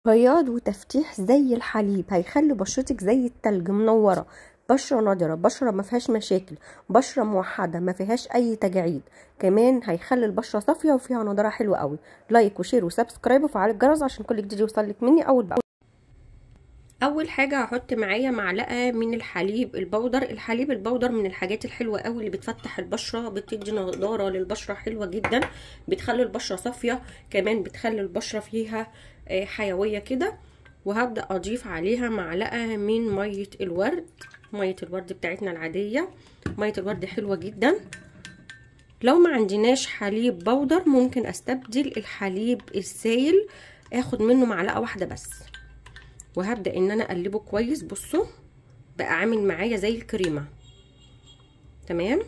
بياض وتفتيح زي الحليب هيخلي بشرتك زي التلج منوره بشره نضره بشره ما فيهاش مشاكل بشره موحده ما فيهاش اي تجاعيد كمان هيخلي البشره صافيه وفيها نضاره حلوه قوي لايك وشير وسبسكرايب وفعل الجرس عشان كل جديد يوصلك مني اول باول اول حاجه هحط معايا معلقه من الحليب البودر الحليب البودر من الحاجات الحلوه قوي اللي بتفتح البشره بتدي نضاره للبشره حلوه جدا بتخلي البشره صافيه كمان بتخلي البشره فيها حيويه كده وهبدا اضيف عليها معلقه من ميه الورد ميه الورد بتاعتنا العاديه ميه الورد حلوه جدا لو ما عندناش حليب بودر ممكن استبدل الحليب السائل اخد منه معلقه واحده بس وهبدا ان انا اقلبه كويس بصوا بقى عامل معايا زي الكريمه تمام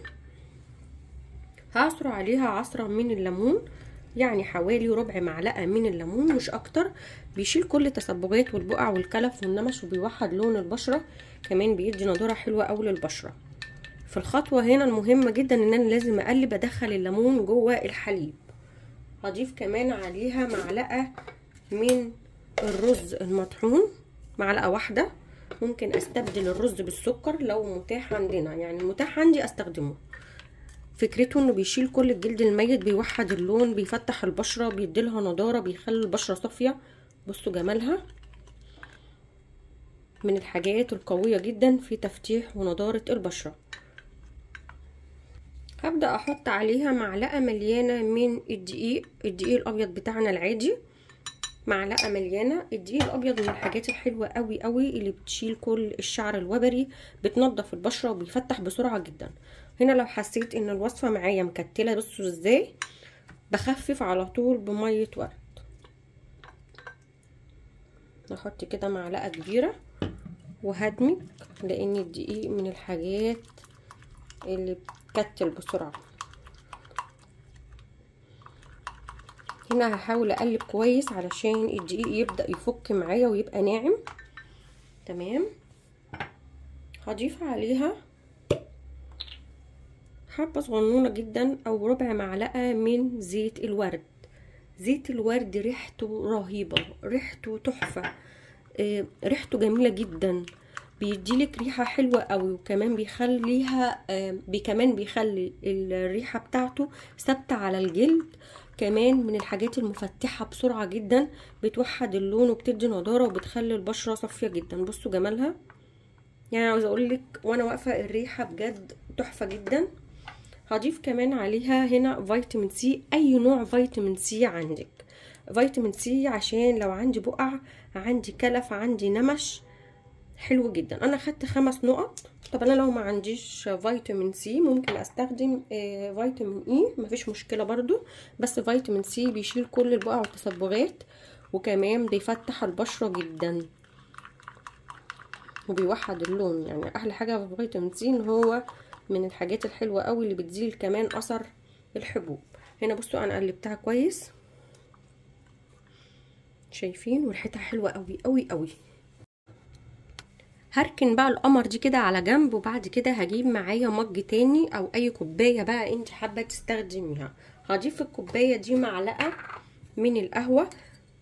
هعصر عليها عصره من الليمون يعني حوالي ربع معلقه من الليمون مش اكتر بيشيل كل التسبغات والبقع والكلف والنمش وبيوحد لون البشره كمان بيدي نضاره حلوه قوي للبشره في الخطوه هنا المهمه جدا ان انا لازم اقلب ادخل الليمون جوه الحليب هضيف كمان عليها معلقه من الرز المطحون معلقه واحده ممكن استبدل الرز بالسكر لو متاح عندنا يعني المتاح عندي استخدمه فكرته انه بيشيل كل الجلد الميت بيوحد اللون بيفتح البشره بيديلها نضاره بيخلي البشره صافيه بصوا جمالها من الحاجات القويه جدا في تفتيح ونضاره البشره هبدا احط عليها معلقه مليانه من الدقيق الدقيق الابيض بتاعنا العادي معلقه مليانه الدقيق الابيض من الحاجات الحلوه قوي قوي اللي بتشيل كل الشعر الوبري بتنضف البشره وبيفتح بسرعه جدا هنا لو حسيت ان الوصفه معايا مكتله بصوا ازاي بخفف على طول بميه ورد نحط كده معلقه كبيره وهدمج لان الدقيق من الحاجات اللي بتكتل بسرعه هنا هحاول اقلب كويس علشان الدقيق يبدا يفك معايا ويبقى ناعم تمام هضيف عليها حبه صغنونه جدا او ربع معلقه من زيت الورد زيت الورد ريحته رهيبه ريحته تحفه آه ريحته جميله جدا بيديلك ريحه حلوه قوي وكمان بيخليها آه بي كمان بيخلي الريحه بتاعته ثابته على الجلد كمان من الحاجات المفتحة بسرعة جدا بتوحد اللون وبتدي نضارة وبتخلي البشرة صافية جدا بصوا جمالها يعني عاوزة اقولك وانا واقفة الريحة بجد تحفة جدا هضيف كمان عليها هنا فيتامين سي اي نوع فيتامين سي عندك فيتامين سي عشان لو عندي بقع عندي كلف عندي نمش حلو جدا انا خدت خمس نقط طب انا لو ما عنديش فيتامين سي ممكن استخدم آه فيتامين اي مفيش مشكله برضو بس فيتامين سي بيشيل كل البقع والتصبغات وكمان بيفتح البشره جدا وبيوحد اللون يعني احلى حاجه في فيتامين سي ان هو من الحاجات الحلوه قوي اللي بتزيل كمان اثر الحبوب هنا بصوا انا قلبتها كويس شايفين وريحتها حلوه قوي قوي قوي هركن بقى القمر دي كده على جنب وبعد كده هجيب معايا مج تاني او اي كوبايه بقى انت حابه تستخدميها هضيف في الكوبايه دي معلقه من القهوه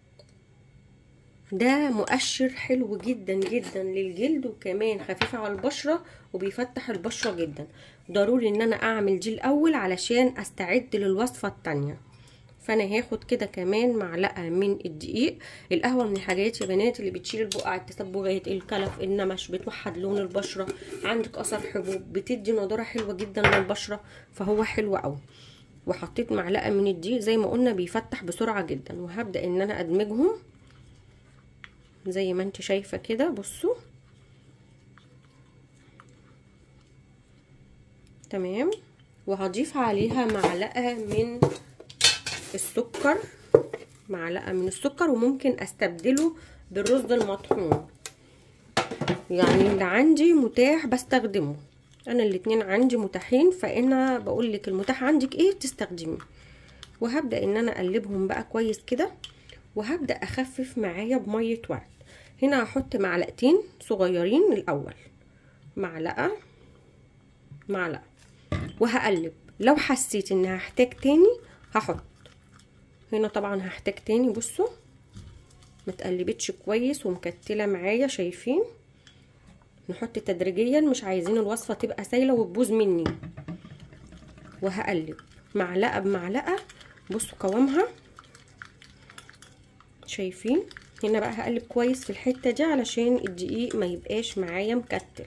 ده مؤشر حلو جدا جدا للجلد وكمان خفيف على البشره وبيفتح البشره جدا ضروري ان انا اعمل دي الاول علشان استعد للوصفه التانيه فانا هاخد كده كمان معلقه من الدقيق القهوه من الحاجات يا بنات اللي بتشيل البقع التسبغات الكلف النمش بتوحد لون البشره عندك اثر حبوب بتدي نضاره حلوه جدا للبشره فهو حلو قوي وحطيت معلقه من الدقيق زي ما قلنا بيفتح بسرعه جدا وهبدا ان انا ادمجهم زي ما انت شايفه كده بصوا تمام وهضيف عليها معلقه من السكر معلقه من السكر وممكن استبدله بالرز المطحون يعني اللي عندي متاح بستخدمه انا الاتنين عندي متاحين فانا بقول لك المتاح عندك ايه تستخدميه وهبدا ان انا اقلبهم بقى كويس كده وهبدا اخفف معايا بميه ورد هنا هحط معلقتين صغيرين الاول معلقه معلقه وهقلب لو حسيت ان هحتاج تاني هحط هنا طبعا هحتاج تاني بصوا متقلبتش كويس ومكتله معايا شايفين نحط تدريجيا مش عايزين الوصفه تبقى سايله وتبوظ مني وهقلب معلقه بمعلقه بصوا قوامها شايفين هنا بقى هقلب كويس في الحته دي علشان الدقيق ما يبقاش معايا مكتل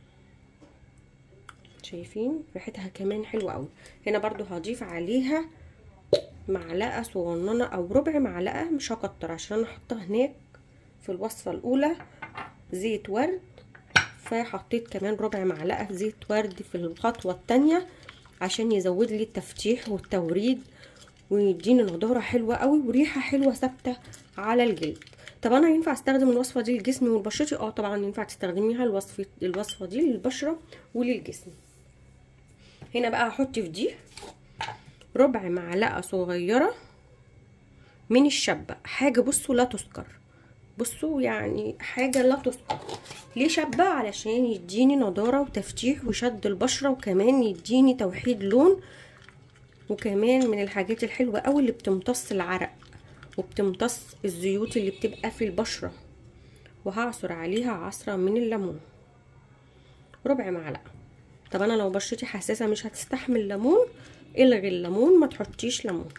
شايفين ريحتها كمان حلوه قوي هنا برضو هضيف عليها معلقه صغننه او ربع معلقه مش هكتر عشان احطها هناك في الوصفه الاولى زيت ورد فحطيت كمان ربع معلقه زيت ورد في الخطوه الثانيه عشان يزود لي التفتيح والتوريد ويديني نضاره حلوه قوي وريحه حلوه ثابته على الجلد طب انا ينفع استخدم الوصفه دي لجسمي ولبشرتي اه طبعا ينفع تستخدميها الوصفه الوصفه دي للبشره وللجسم هنا بقى هحط في دي ربع معلقه صغيره من الشبه حاجه بصوا لا تذكر بصوا يعني حاجه لا تذكر ليه شبه علشان يديني نضاره وتفتيح وشد البشره وكمان يديني توحيد لون وكمان من الحاجات الحلوه قوي اللي بتمتص العرق وبتمتص الزيوت اللي بتبقى في البشره وهعصر عليها عصره من الليمون ربع معلقه طب انا لو بشرتي حساسه مش هتستحمل ليمون الغي الليمون ما تحطيش ليمون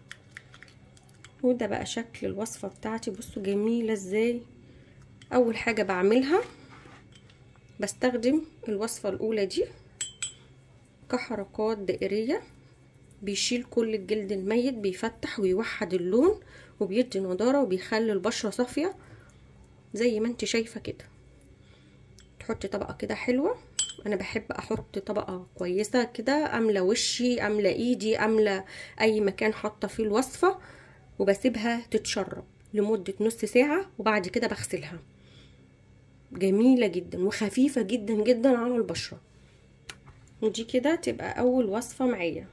وده بقى شكل الوصفه بتاعتي بصوا جميله ازاي اول حاجه بعملها بستخدم الوصفه الاولى دي كحركات دائريه بيشيل كل الجلد الميت بيفتح ويوحد اللون وبيدي نضاره وبيخلي البشره صافيه زي ما انت شايفه كده تحطي طبقه كده حلوه انا بحب احط طبقه كويسه كده املى وشي املى ايدي املى اي مكان حاطه فيه الوصفه وبسيبها تتشرب لمده نص ساعه وبعد كده بغسلها جميله جدا وخفيفه جدا جدا على البشره ودي كده تبقى اول وصفه معايا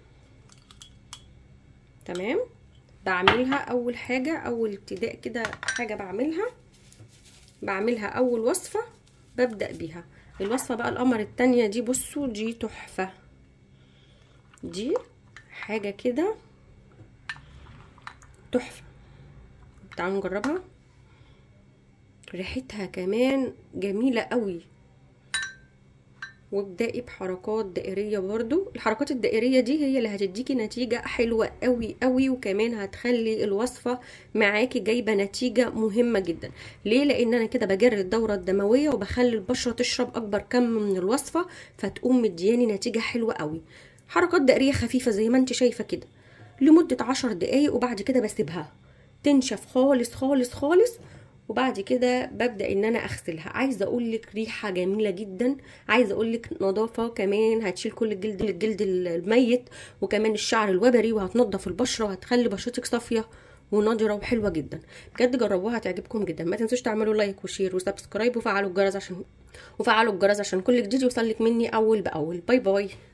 تمام بعملها اول حاجه اول ابتداء كده حاجه بعملها بعملها اول وصفه ببدا بيها الوصفه بقى القمر التانية دي بصوا دي تحفه دي حاجه كده تحفه تعالوا نجربها ريحتها كمان جميله قوي وابدأي بحركات دائرية برضو الحركات الدائرية دي هي اللي هتديكي نتيجة حلوة قوي قوي وكمان هتخلي الوصفة معاكي جايبة نتيجة مهمة جدا ليه لان انا كده بجري الدورة الدموية وبخلي البشرة تشرب اكبر كم من الوصفة فتقوم مدياني نتيجة حلوة قوي حركات دائرية خفيفة زي ما انت شايفة كده لمدة عشر دقايق وبعد كده بسيبها تنشف خالص خالص خالص وبعد كده ببدا ان انا اغسلها عايزه اقول لك ريحه جميله جدا عايزه اقول لك نظافه كمان هتشيل كل الجلد الجلد الميت وكمان الشعر الوبري وهتنضف البشره وهتخلي بشرتك صافيه ونضره وحلوه جدا بجد جربوها هتعجبكم جدا ما تنسوش تعملوا لايك وشير وسبسكرايب وفعلوا الجرس عشان وفعلوا الجرس عشان كل جديد يوصلك مني اول باول باي باي